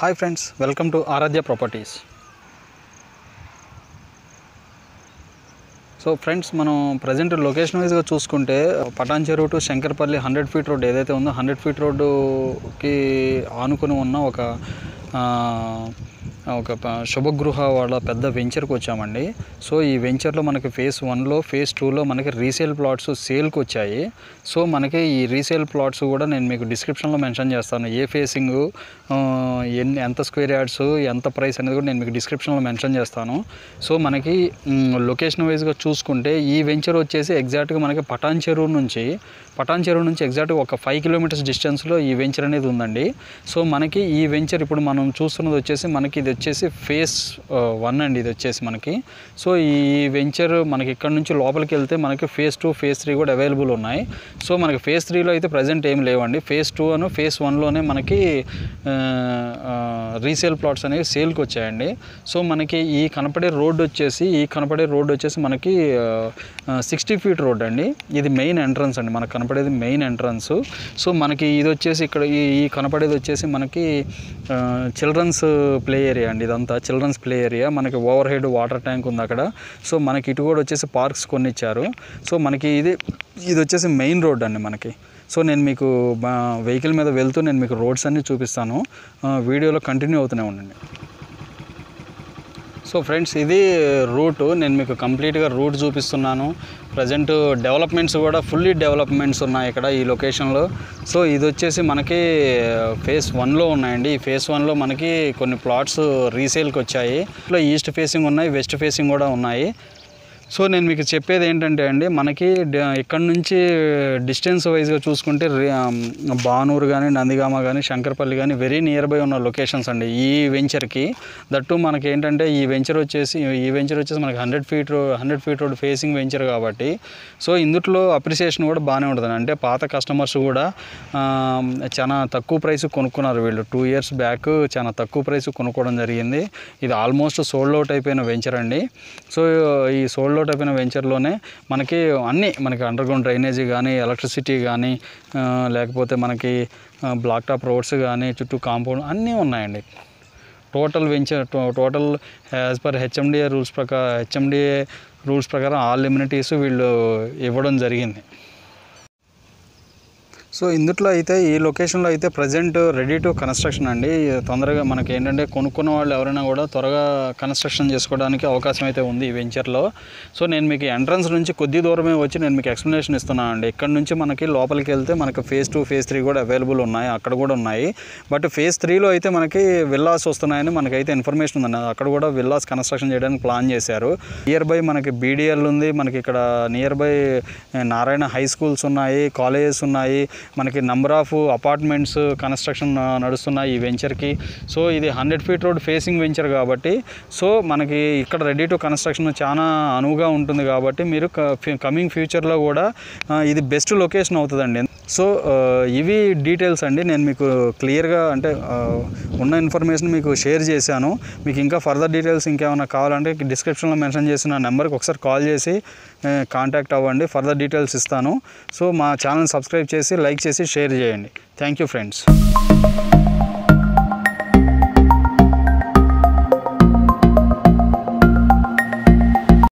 hi friends welcome to Aaradhya properties so friends మనం present location వైజ్గా చూసుకుంటే Patan Cheruvu to Shankarpally hundred feet road ఏదైతే ఉందో హండ్రెడ్ ఫీట్ రోడ్డుకి ఆనుకుని ఉన్న ఒక ఆ, ఒక ప- శుభగృహ వాళ్ళ పెద్ద వెంచర్కి వచ్చామండి సో ఈ వెంచర్లో మనకి ఫేస్ వన్లో ఫేస్ టూలో మనకి రీసేల్ ప్లాట్స్ సేల్కి వచ్చాయి సో మనకి ఈ రీసేల్ ప్లాట్స్ కూడా నేను మీకు డిస్క్రిప్షన్లో మెన్షన్ చేస్తాను ఏ ఫేసింగ్ ఎన్ని ఎంత స్క్వేర్ యార్డ్స్ ఎంత ప్రైస్ అనేది కూడా నేను మీకు డిస్క్రిప్షన్లో మెన్షన్ చేస్తాను సో మనకి లొకేషన్ వైజ్గా చూసుకుంటే ఈ వెంచర్ వచ్చేసి ఎగ్జాక్ట్గా మనకి పటాన్ చెరువు నుంచి పటాన్ చెరువు నుంచి ఎగ్జాక్ట్గా ఒక ఫైవ్ కిలోమీటర్స్ డిస్టెన్స్లో ఈ వెంచర్ అనేది ఉందండి సో మనకి ఈ వెంచర్ ఇప్పుడు మనం చూస్తున్నది వచ్చేసి మనకి ఇది వచ్చేసి ఫేస్ వన్ అండి ఇది వచ్చేసి మనకి సో ఈ వెంచర్ మనకి ఇక్కడ నుంచి లోపలికి వెళ్తే మనకి ఫేస్ టూ ఫేస్ త్రీ కూడా అవైలబుల్ ఉన్నాయి సో మనకి ఫేస్ త్రీలో అయితే ప్రజెంట్ ఏం లేవండి ఫేస్ టూ అను ఫేస్ వన్లోనే మనకి రీసేల్ ప్లాట్స్ అనేవి సేల్కి వచ్చాయండి సో మనకి ఈ కనపడే రోడ్ వచ్చేసి ఈ కనపడే రోడ్ వచ్చేసి మనకి సిక్స్టీ ఫీట్ రోడ్ అండి ఇది మెయిన్ ఎంట్రన్స్ అండి మనకు కనపడేది మెయిన్ ఎంట్రన్స్ సో మనకి ఇది వచ్చేసి ఇక్కడ ఈ ఈ కనపడేది వచ్చేసి మనకి చిల్డ్రన్స్ ప్లే ఏరియా అండి ఇదంతా చిల్డ్రన్స్ ప్లే ఏరియా మనకి ఓవర్ హెడ్ వాటర్ ట్యాంక్ ఉంది అక్కడ సో మనకి ఇటు కూడా వచ్చేసి పార్క్స్ కొన్ని ఇచ్చారు సో మనకి ఇది ఇది వచ్చేసి మెయిన్ రోడ్ అండి మనకి సో నేను మీకు వెహికల్ మీద వెళ్తూ నేను మీకు రోడ్స్ అన్నీ చూపిస్తాను ఆ, వీడియోలో కంటిన్యూ అవుతూనే ఉండండి సో ఫ్రెండ్స్ ఇది రూట్ నేను మీకు కంప్లీట్గా రూట్ చూపిస్తున్నాను ప్రజెంట్ డెవలప్మెంట్స్ కూడా ఫుల్లీ డెవలప్మెంట్స్ ఉన్నాయి ఇక్కడ ఈ లొకేషన్లో సో ఇది వచ్చేసి మనకి ఫేస్ వన్లో ఉన్నాయండి ఈ ఫేస్ వన్లో మనకి కొన్ని ప్లాట్స్ రీసేల్కి వచ్చాయి ఇట్లా ఈస్ట్ ఫేసింగ్ ఉన్నాయి వెస్ట్ ఫేసింగ్ కూడా ఉన్నాయి సో నేను మీకు చెప్పేది ఏంటంటే అండి మనకి డ- ఇక్కడ నుంచి డిస్టెన్స్ వైజ్గా చూసుకుంటే రి- ఆమ్, బానూరు కానీ నందిగామ కానీ శంకర్పల్లి కానీ వెరీ నియర్ బై ఉన్న లొకేషన్స్ అండి ఈ వెంచర్కి దట్టు మనకి ఏంటంటే ఈ వెంచర్ వచ్చేసి ఈ వెంచర్ వచ్చేసి మనకి hundred feet hundred feet road facing venture కాబట్టి సో ఇందులో అప్రిసియేషన్ కూడా బాగానే ఉంటుంది అంటే పాత కస్టమర్స్ కూడా ఆమ్, చాలా తక్కువ ప్రైస్ కొనుక్కున్నారు వీళ్ళు టూ ఇయర్స్ బ్యాక్ చాలా తక్కువ ప్రైస్ కొనుక్కోవడం జరిగింది ఇది ఆల్మోస్ట్ సోల్డ్ అవుట్ అయిపోయిన వెంచర్ అండి సో ఈ సోల్డ్ అవుట్ అయిపోయిన వెంచర్లోనే మనకి అన్నీ మనకి అండర్ గ్రౌండ్ డ్రైనేజీ కానీ ఎలక్ట్రిసిటీ కానీ ఆ, లేకపోతే మనకి బ్లాక్ టాప్ రోడ్స్ కానీ చుట్టూ కాంపౌండ్ అన్నీ ఉన్నాయండి total venture total as per HMDA rules ప్రకారం హెచ్ఎండిఏ రూల్స్ ప్రకారం ఆల్ ఇమ్యూనిటీస్ వీళ్ళు ఇవ్వడం జరిగింది సో ఇందుట్లో అయితే ఈ లొకేషన్లో అయితే ప్రజెంట్ రెడీ టు కన్స్ట్రక్షన్ అండి తొందరగా మనకి ఏంటంటే కొనుక్కున్న వాళ్ళు ఎవరైనా కూడా త్వరగా కన్స్ట్రక్షన్ చేసుకోవడానికి అవకాశం అయితే ఉంది ఈ వెంచర్లో సో నేను మీకు ఎంట్రన్స్ నుంచి కొద్ది దూరమే వచ్చి నేను మీకు ఎక్స్ప్లెనేషన్ ఇస్తున్నాను అండి ఇక్కడ నుంచి మనకి లోపలికి వెళ్తే మనకి ఫేజ్ టూ ఫేజ్ త్రీ కూడా అవైలబుల్ ఉన్నాయి అక్కడ కూడా ఉన్నాయి బట్ ఫేజ్ త్రీలో అయితే మనకి విల్లాస్ వస్తున్నాయని మనకైతే ఇన్ఫర్మేషన్ ఉందండి అక్కడ కూడా విల్లాస్ కన్స్ట్రక్షన్ చేయడానికి ప్లాన్ చేశారు నియర్ బై మనకి బీడిఎల్ ఉంది మనకి ఇక్కడ near by Narayana high schools ఉన్నాయి కాలేజెస్ ఉన్నాయి మనకి నంబర్ ఆఫ్ అపార్ట్మెంట్స్ కన్స్ట్రక్షన్ నడుస్తున్నాయి ఈ వెంచర్కి సో ఇది hundred feet road facing venture కాబట్టి సో మనకి ఇక్కడ రెడీ టు కన్స్ట్రక్షన్ చాలా అనువుగా ఉంటుంది కాబట్టి మీరు కమింగ్ ఫ్యూచర్లో కూడా ఆ, ఇది బెస్ట్ లొకేషన్ అవుతుందండి సో ఆ, ఇవి డీటెయిల్స్ అండి నేను మీకు క్లియర్గా అంటే ఆ, ఉన్న ఇన్ఫర్మేషన్ మీకు షేర్ చేశాను మీకు ఇంకా ఫర్దర్ డీటెయిల్స్ ఇంకేమైనా కావాలంటే డిస్క్రిప్షన్లో మెన్షన్ చేసిన నెంబర్కి ఒకసారి కాల్ చేసి కాంటాక్ట్ అవ్వండి ఫర్దర్ డీటెయిల్స్ ఇస్తాను సో మా ఛానల్ సబ్స్క్రైబ్ చేసి లైక్ చేసి షేర్ చేయండి థ్యాంక్ యూ ఫ్రెండ్స్